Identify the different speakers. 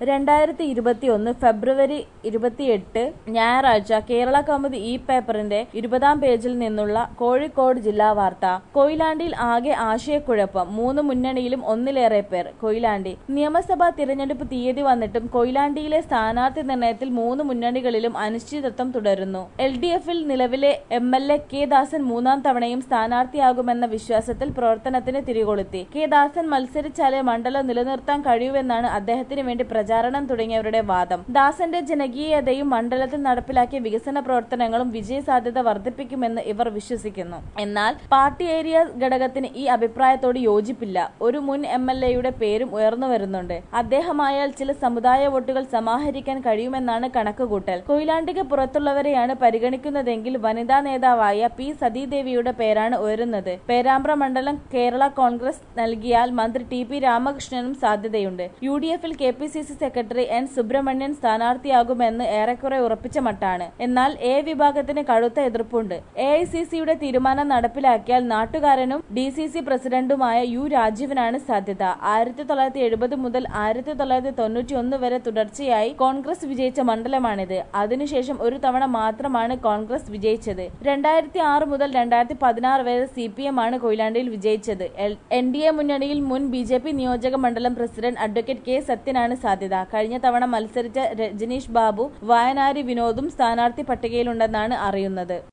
Speaker 1: രണ്ടായിരത്തി ഇരുപത്തി ഒന്ന് ഫെബ്രുവരി ഇരുപത്തിയെട്ട് ഞായറാഴ്ച കേരള കൗമുദി ഇ പേപ്പറിന്റെ ഇരുപതാം പേജിൽ നിന്നുള്ള കോഴിക്കോട് ജില്ലാ വാർത്ത കൊയിലാണ്ടിയിൽ ആകെ ആശയക്കുഴപ്പം മൂന്ന് മുന്നണിയിലും ഒന്നിലേറെ പേർ കൊയിലാണ്ടി നിയമസഭാ തിരഞ്ഞെടുപ്പ് തീയതി വന്നിട്ടും കൊയിലാണ്ടിയിലെ സ്ഥാനാർത്ഥി നിർണയത്തിൽ മൂന്ന് മുന്നണികളിലും അനിശ്ചിതത്വം തുടരുന്നു എൽ ഡി എഫിൽ നിലവിലെ M L A K Dasan മൂന്നാം തവണയും സ്ഥാനാർത്ഥിയാകുമെന്ന വിശ്വാസത്തിൽ പ്രവർത്തനത്തിന് തിരികൊളുത്തി കെ ദാസൻ മത്സരിച്ചാലേ മണ്ഡലം നിലനിർത്താൻ കഴിയൂവെന്നാണ് അദ്ദേഹത്തിന് വേണ്ടി പ്രചാരണം തുടങ്ങിയവരുടെ വാദം ദാസന്റെ ജനകീയതയും മണ്ഡലത്തിൽ നടപ്പിലാക്കിയ വികസന പ്രവർത്തനങ്ങളും വിജയസാധ്യത വർദ്ധിപ്പിക്കുമെന്ന് ഇവർ വിശ്വസിക്കുന്നു എന്നാൽ പാർട്ടി ഏരിയ ഘടകത്തിന് ഈ അഭിപ്രായത്തോട് യോജിപ്പില്ല ഒരു മുൻ എം എൽ എയുടെ പേരും ഉയർന്നു വരുന്നുണ്ട് അദ്ദേഹമായാൽ ചില സമുദായ വോട്ടുകൾ സമാഹരിക്കാൻ കഴിയുമെന്നാണ് കണക്കുകൂട്ടൽ കൊയിലാണ്ടിക്ക് പുറത്തുള്ളവരെയാണ് പരിഗണിക്കുന്നതെങ്കിൽ വനിതാ നേതാവായ പി സതീദേവിയുടെ പേരാണ് ഉയരുന്നത് പേരാമ്പ്ര മണ്ഡലം കേരള കോൺഗ്രസ് നൽകിയാൽ മന്ത്രി ടി പി രാമകൃഷ്ണനും സാധ്യതയുണ്ട് യു ഡി എഫിൽ K P C C secretary N Subramanian സ്ഥാനാർത്ഥിയാകുമെന്ന് ഏറെക്കുറെ ഉറപ്പിച്ച മട്ടാണ് എന്നാൽ എ വിഭാഗത്തിന് കടുത്ത എതിർപ്പുണ്ട് എ ഐ സി സിയുടെ തീരുമാനം നടപ്പിലാക്കിയാൽ നാട്ടുകാരനും ഡി സി സി പ്രസിഡന്റുമായ യു രാജീവനാണ് സാധ്യത ആയിരത്തി തൊള്ളായിരത്തി എഴുപത് മുതൽ ആയിരത്തി തൊള്ളായിരത്തി തൊണ്ണൂറ്റി ഒന്ന് വരെ തുടർച്ചയായി കോൺഗ്രസ് വിജയിച്ച മണ്ഡലമാണിത് അതിനുശേഷം ഒരു തവണ മാത്രമാണ് കോൺഗ്രസ് വിജയിച്ചത് രണ്ടായിരത്തി ആറ് മുതൽ രണ്ടായിരത്തി പതിനാറ് വരെ സി പി എം ആണ് കൊയിലാണ്ടിയിൽ വിജയിച്ചത് എൻ ഡി എ മുന്നണിയിൽ മുൻ ബി ജെ പി നിയോജക മണ്ഡലം പ്രസിഡന്റ് അഡ്വക്കേറ്റ് കെ സത്യനാണ് സാധ്യത കഴിഞ്ഞ തവണ മത്സരിച്ച രജനീഷ് ബാബു വയനാരി വിനോദും സ്ഥാനാർത്ഥി പട്ടികയിലുണ്ടെന്നാണ് അറിയുന്നത്